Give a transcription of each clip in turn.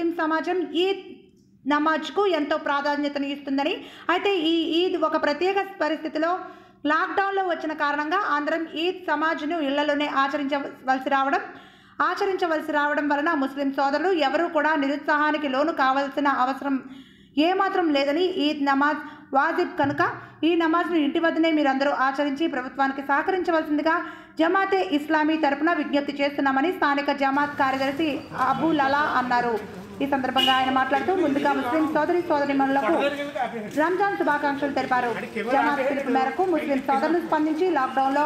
ముస్లిం సమాజం ఈద్ నమాజ్కు ఎంతో ప్రాధాన్యతను ఇస్తుందని అయితే ఈ ఈద్ ఒక ప్రత్యేక పరిస్థితిలో లాక్డౌన్లో వచ్చిన కారణంగా అందరం ఈద్ సమాజ్ను ఇళ్లలోనే ఆచరించవలసి రావడం ఆచరించవలసి రావడం వలన ముస్లిం సోదరులు ఎవరూ కూడా నిరుత్సాహానికి లోను కావాల్సిన అవసరం ఏమాత్రం లేదని ఈద్ నమాజ్ వాజిబ్ కనుక ఈ నమాజ్ను ఇంటి వద్దనే మీరందరూ ఆచరించి ప్రభుత్వానికి సహకరించవలసిందిగా జమాతే ఇస్లామీ తరపున విజ్ఞప్తి చేస్తున్నామని స్థానిక జమాత్ కార్యదర్శి అబూ లలా అన్నారు ఈ సందర్భంగా ఆయన మాట్లాడుతూ ముందుగా ముస్లిం సోదరి సోదరిమణులకు రంజాన్ శుభాకాంక్షలు తెలిపారు జమాత్ పిలుపు మేరకు ముస్లిం సోదరులు స్పందించి లాక్డౌన్లో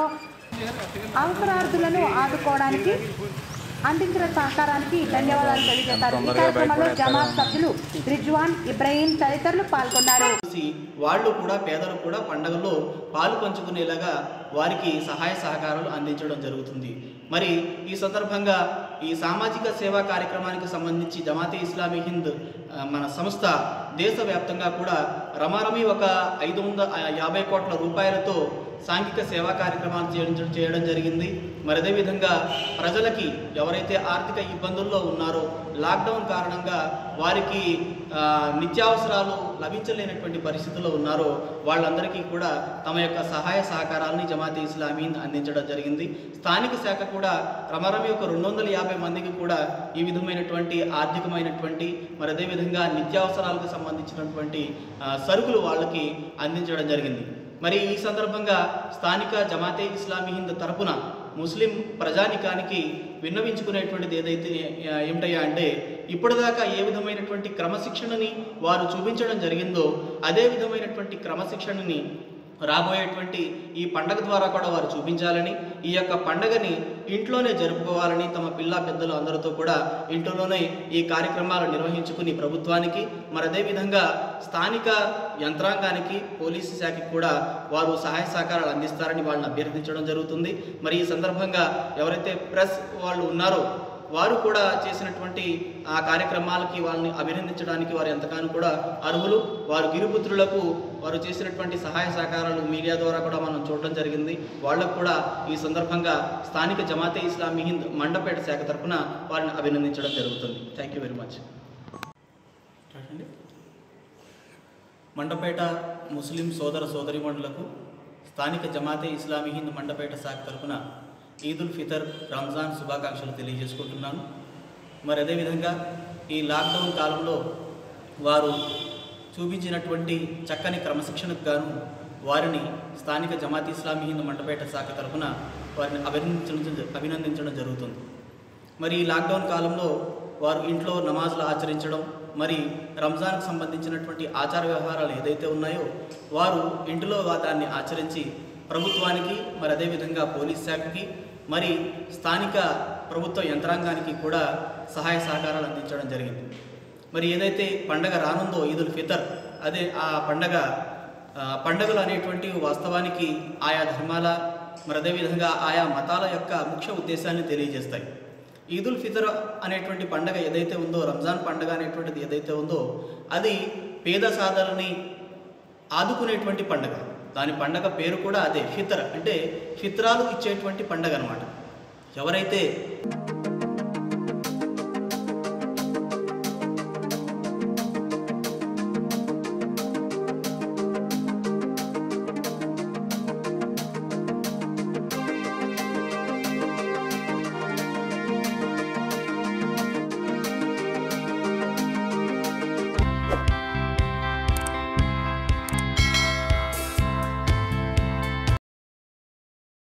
అవసరార్థులను ఆదుకోవడానికి అందించిన సహకారానికి ధన్యవాదాలు తెలియజేశారు ఈ కార్యక్రమంలో జమాత్ సభ్యులు రిజ్వాన్ ఇబ్రహీం తదితరులు పాల్గొన్నారు చేసి వాళ్ళు కూడా పేదలు కూడా పండగలో పాలు పంచుకునేలాగా వారికి సహాయ సహకారాలు అందించడం జరుగుతుంది మరి ఈ సందర్భంగా ఈ సామాజిక సేవా కార్యక్రమానికి సంబంధించి జమాతే ఇస్లామీ హింద్ ఆ, మన సంస్థ దేశవ్యాప్తంగా కూడా రమారమి ఒక ఐదు వందల యాభై కోట్ల రూపాయలతో సాంఘిక సేవా కార్యక్రమాలు చేయడం చేయడం జరిగింది మరి అదేవిధంగా ప్రజలకి ఎవరైతే ఆర్థిక ఇబ్బందుల్లో ఉన్నారో లాక్డౌన్ కారణంగా వారికి ఆ, నిత్యావసరాలు లభించలేనటువంటి పరిస్థితుల్లో ఉన్నారో వాళ్ళందరికీ కూడా తమ యొక్క సహాయ సహకారాలని జమాతే ఇస్లామీ అందించడం జరిగింది స్థానిక శాఖ కూడా రమరమి ఒక రెండు వందల యాభై మందికి కూడా ఈ విధమైనటువంటి ఆర్థికమైనటువంటి మరి అదేవిధంగా నిత్యావసరాలకు సంబంధించినటువంటి ఆ, సరుకులు వాళ్ళకి అందించడం జరిగింది మరి ఈ సందర్భంగా స్థానిక జమాతే ఇస్లామీ హింద్ తరపున ముస్లిం ప్రజానికానికి విన్నవించుకునేటువంటిది ఏదైతే ఆ, ఏమిటయ్యా అంటే ఇప్పటిదాకా ఏ విధమైనటువంటి క్రమశిక్షణని వారు చూపించడం జరిగిందో అదే విధమైనటువంటి క్రమశిక్షణని రాబోయేటువంటి ఈ పండగ ద్వారా కూడా వారు చూపించాలని ఈ యొక్క పండగని ఇంట్లోనే జరుపుకోవాలని తమ పిల్ల పెద్దలు అందరితో కూడా ఇంట్లోనే ఈ కార్యక్రమాలు నిర్వహించుకుని ప్రభుత్వానికి మరి అదేవిధంగా స్థానిక యంత్రాంగానికి పోలీసు శాఖకి కూడా వారు సహాయ సహకారాలు అందిస్తారని వాళ్ళని అభ్యర్థించడం జరుగుతుంది మరి ఈ సందర్భంగా ఎవరైతే ప్రెస్ వాళ్ళు ఉన్నారో వారు కూడా చేసినటువంటి ఆ కార్యక్రమాలకి వాళ్ళని అభినందించడానికి వారు ఎంతగానో కూడా అర్హులు వారు గిరిపుత్రులకు వారు చేసినటువంటి సహాయ సహకారాలు మీడియా ద్వారా కూడా మనం చూడడం జరిగింది వాళ్ళకు కూడా ఈ సందర్భంగా స్థానిక జమాతే ఇస్లామీ హింద్ మండపేట శాఖ తరఫున వారిని అభినందించడం జరుగుతుంది thank you very much Mandapeta ముస్లిం సోదర సోదరిమణులకు స్థానిక జమాతే ఇస్లామీ హింద్ మండపేట శాఖ తరఫున ఈదుల్ ఫితర్ రంజాన్ శుభాకాంక్షలు తెలియజేసుకుంటున్నాను మరి అదేవిధంగా ఈ లాక్డౌన్ కాలంలో వారు చూపించినటువంటి చక్కని క్రమశిక్షణకు గాను వారిని స్థానిక జమాత్ ఇస్లామీ హింద్ మండపేట శాఖ తరఫున వారిని అభినందించడం అభినందించడం జరుగుతుంది మరి ఈ లాక్డౌన్ కాలంలో వారు ఇంట్లో నమాజులు ఆచరించడం మరి రంజాన్కి సంబంధించినటువంటి ఆచార వ్యవహారాలు ఏదైతే ఉన్నాయో వారు ఇంటిలో వా- దాన్ని ఆచరించి ప్రభుత్వానికి మరి అదేవిధంగా పోలీస్ శాఖకి మరి స్థానిక ప్రభుత్వ యంత్రాంగానికి కూడా సహాయ సహకారాలు అందించడం జరిగింది మరి ఏదైతే పండగ రానుందో ఈదుల్ ఫితర్ అదే ఆ పండగ ఆ, పండగలు అనేటువంటివి వాస్తవానికి ఆయా ధర్మాల మరి అదేవిధంగా ఆయా మతాల యొక్క ముఖ్య ఉద్దేశాన్ని తెలియజేస్తాయి ఈదుల్ ఫితర్ అనేటువంటి పండగ ఏదైతే ఉందో రంజాన్ పండగ అనేటువంటిది ఏదైతే ఉందో అది పేద సాధనని ఆదుకునేటువంటి పండగ దాని పండగ పేరు కూడా అదే ఫితర్ అంటే ఫిత్రాలు ఇచ్చేటువంటి పండగ అనమాట ఎవరైతే